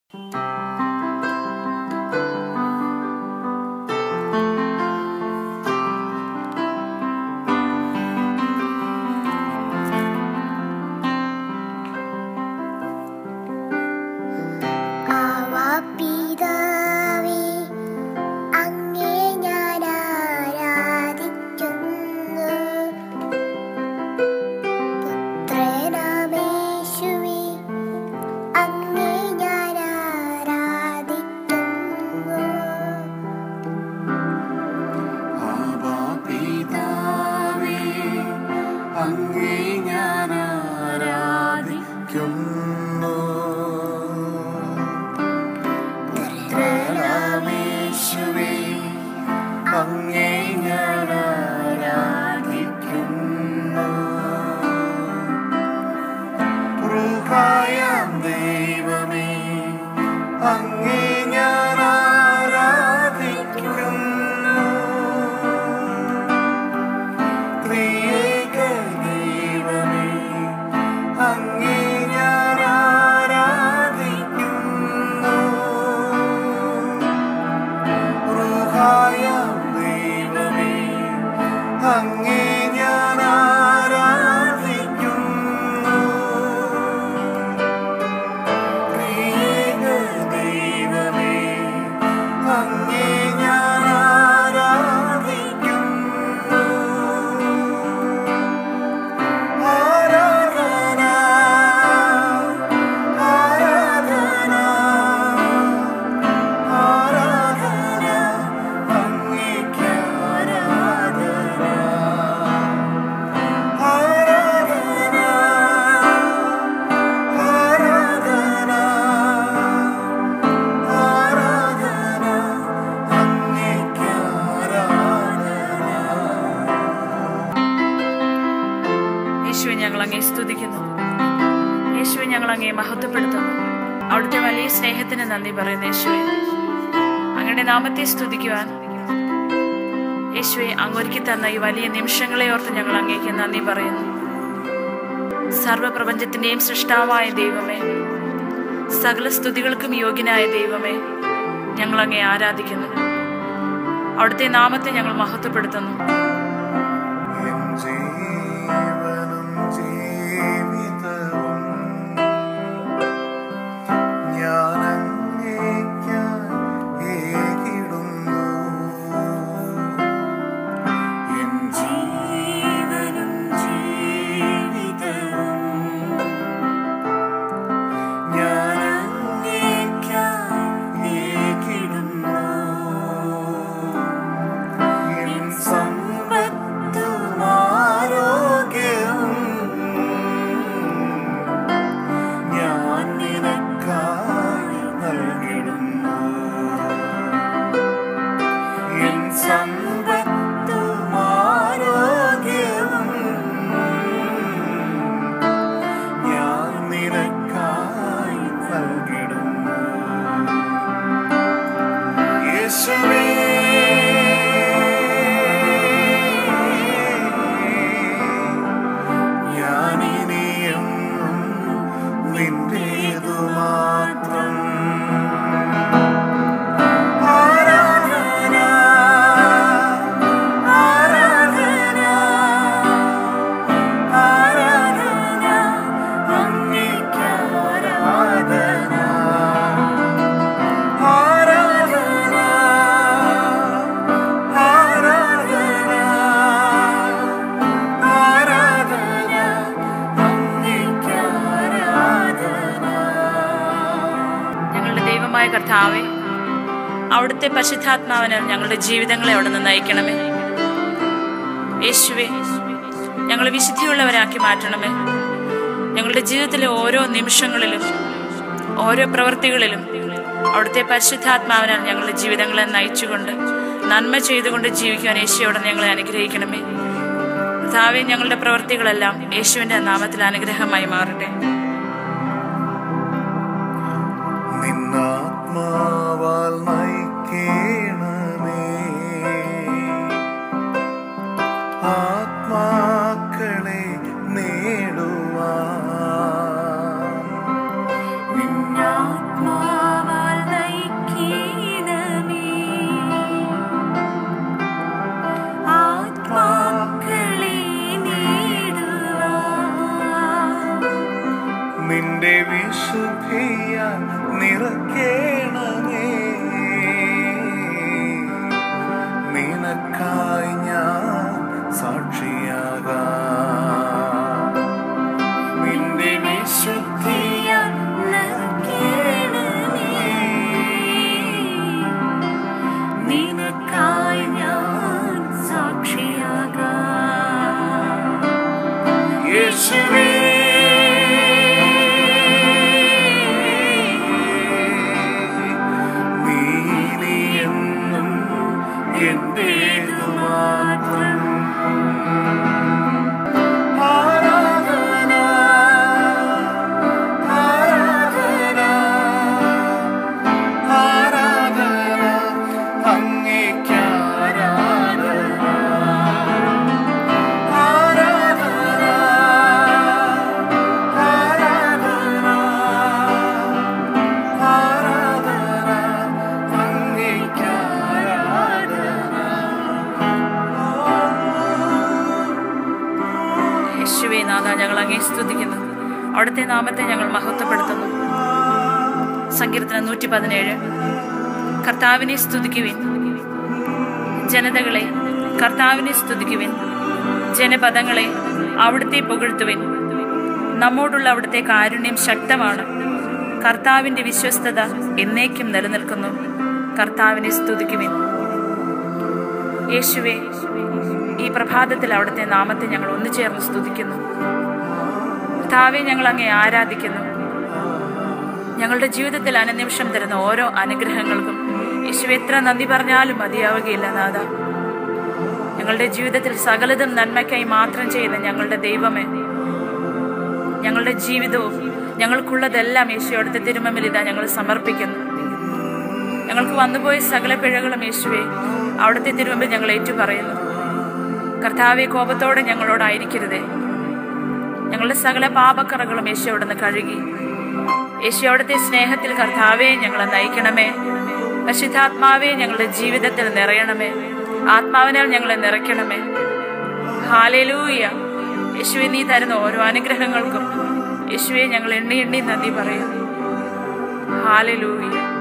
ആവാപിതാവേ, അങ്ങേ ഞാൻ ആരാധിക്കുന്നു. പുത്രനാമേശുവേ, അങ്ങേ ഞാൻ ആരാധിക്കുന്നു. ആബാപിതാവേ, അങ്ങേ ഞാൻ ആരാധിക്കുന്നു. പുത്രനാമേശുവേ, അങ്ങേ ഞാൻ ആരാധിക്കുന്നു. ൃഹായാം ദൈവമേ അങ്ങേ ഞാൻ ആരാധിക്കുന്നു ത്രിയേക ദൈവമേ അങ്ങേ ഞാൻ ആരാധിക്കുന്നു ൃഹായാം ദൈവമേ അങ്ങേ ഞാൻ ആരാധിക്കുന്നു ത്രിയേക ദൈവമേ അങ്ങേ ഞാൻ ആരാധിക്കുന്നു ആരാധന ആരാധന ആരാധന അങ്ങേക്ക് ആരാധന ആരാധന ആരാധന ആരാധന അങ്ങേക്ക് ആരാധന യേശുവെ ഞങ്ങൾ അങ്ങേ സ്തുതിക്കുന്നു യേശുവെ ഞങ്ങൾ അങ്ങേ മഹത്വപ്പെടുത്തുന്നു അവിടുത്തെ വലിയ സ്നേഹത്തിന് നന്ദി പറയുന്നു യേശുവെ അങ്ങയുടെ നാമത്തെ സ്തുതിക്കുവാൻ യേശുവെ അങ്ങൊരുക്കി തന്ന ഈ വലിയ നിമിഷങ്ങളെ ഓർത്ത് ഞങ്ങൾ അങ്ങേക്ക് നന്ദി പറയുന്നു സർവപ്രപഞ്ചത്തിന്റെയും സൃഷ്ടാവായ ദൈവമേ സകല സ്തുതികൾക്കും യോഗ്യനായ ദൈവമേ ഞങ്ങൾ അങ്ങേ ആരാധിക്കുന്നു അവിടുത്തെ നാമത്തെ ഞങ്ങൾ മഹത്വപ്പെടുത്തുന്നു എൻ ജീവനും ജീവിതവും ഞാൻ അങ്ങേയ്ക്കായി ഏകിടുന്നു. എൻ ജീവനും ജീവിതവും ഞാൻ അങ്ങേയ്ക്കായി ഏകിടുന്നു. എൻ സമ്പത്തും ആരോഗ്യവും ഞാൻ നിനക്കായി നൽകിടുന്നു. എൻ സമ്പത്തും ആരോഗ്യവും ഞാൻ നിനക്കായി നൽകിടുന്നു യേശുവേ ഞാനിനിയും നിന്റേതു മാത്രം ആരാധന ആരാധന ആരാധന അങ്ങേക്ക് ആരാധന ആരാധന ആരാധന ആരാധന അങ്ങേക്ക് ആരാധന ഞങ്ങളുടെ ദൈവമായ കർത്താവെ അവിടുത്തെ പരിശുദ്ധാത്മാവിന് ഞങ്ങളുടെ ജീവിതങ്ങളെ അവിടെ നിന്ന് നയിക്കണമേ യേശുവെ ഞങ്ങളെ വിശുദ്ധിയുള്ളവരാക്കി മാറ്റണമേ ഞങ്ങളുടെ ജീവിതത്തിലെ ഓരോ നിമിഷങ്ങളിലും ഓരോ പ്രവൃത്തികളിലും അവിടുത്തെ പരിശുദ്ധാത്മാവിനാൽ ഞങ്ങളുടെ ജീവിതങ്ങളെ നയിച്ചുകൊണ്ട് നന്മ ചെയ്തുകൊണ്ട് ജീവിക്കുവാൻ യേശുയോടെ ഞങ്ങളെ അനുഗ്രഹിക്കണമേ കർത്താവെ ഞങ്ങളുടെ പ്രവൃത്തികളെല്ലാം യേശുവിന്റെ നാമത്തിൽ അനുഗ്രഹമായി മാറട്ടെ നിന്നാത്മാവാൽ നയിക്കണമേ ആത്മാക്കളെ നേടുവാൻ നിന്നാത്മാവാൽ നിറക്കേണമേ നിനക്കായി ഞാൻ സാക്ഷിയാകാം നിന്റെ വിശുദ്ധിയാൽ നിനക്കായി ഞാൻ സാക്ഷിയാകാം യേശുവേ നീ എന്നും എന്റേതു മാത്രം ആരാധന ആരാധന ആരാധന അങ്ങേക്ക് ആരാധന ആരാധന ആരാധന ആരാധന അങ്ങേക്ക് യേശുവേ നാഥ ഞങ്ങൾ അങ്ങേ സ്തുതിക്കുന്നു അവിടുത്തെ നാമത്തെ ഞങ്ങൾ മഹത്വപ്പെടുത്തുന്നു സങ്കീർത്തനം നൂറ്റി പതിനേഴ് കർത്താവിനെ സ്തുതിക്കുവിൻ ജനതകളെ കർത്താവിനെ സ്തുതിക്കുവിൻ ജനപദങ്ങളെ അവിടുത്തെ പുകഴ്ത്തുവിൻ നമ്മോടുള്ള അവിടുത്തെ കാരുണ്യം ശക്തമാണ് കർത്താവിന്റെ വിശ്വസ്തത എന്നേക്കും നിലനിൽക്കുന്നു കർത്താവിനെ സ്തുതിക്കുവിൻ യേശുവേ ഈ പ്രഭാതത്തിൽ അവിടുത്തെ നാമത്തെ ഞങ്ങൾ ഒന്നു ചേർന്ന് സ്തുതിക്കുന്നു കർത്താവെ ഞങ്ങൾ അങ്ങേ ആരാധിക്കുന്നു ഞങ്ങളുടെ ജീവിതത്തിൽ അനുനിമിഷം തരുന്ന ഓരോ അനുഗ്രഹങ്ങൾക്കും യേശു എത്ര നന്ദി പറഞ്ഞാലും മതിയാവുകയില്ല നാഥ ഞങ്ങളുടെ ജീവിതത്തിൽ സകലതും നന്മയ്ക്കായി മാത്രം ചെയ്യുന്ന ഞങ്ങളുടെ ദൈവമേ ഞങ്ങളുടെ ജീവിതവും ഞങ്ങൾക്കുള്ളതെല്ലാം യേശു അവിടുത്തെ തിരുമമ്മിൽ ഇതാ ഞങ്ങൾ സമർപ്പിക്കുന്നു ഞങ്ങൾക്ക് വന്നുപോയ സകല പിഴകളും യേശുവെ അവിടുത്തെ തിരുമുമ്പിൽ ഞങ്ങൾ ഏറ്റുപറയുന്നു കർത്താവെ കോപത്തോടെ ഞങ്ങളോടായിരിക്കരുതേ ഞങ്ങളുടെ സകല പാപക്കറകളും യേശു അവിടുന്ന് കഴുകി യേശു അവിടുത്തെ സ്നേഹത്തിൽ കർത്താവെ ഞങ്ങളെ നയിക്കണമേ പരിശുദ്ധാത്മാവെ ഞങ്ങളുടെ ജീവിതത്തിൽ നിറയണമേ ആത്മാവിനാൽ ഞങ്ങളെ നിറയ്ക്കണമേ ഹാലേലൂയ യേശുവെ നീ തരുന്ന ഓരോ അനുഗ്രഹങ്ങൾക്കും യേശുവെ ഞങ്ങൾ എണ്ണി എണ്ണി നന്ദി പറയുന്നു ഹാലേലൂയ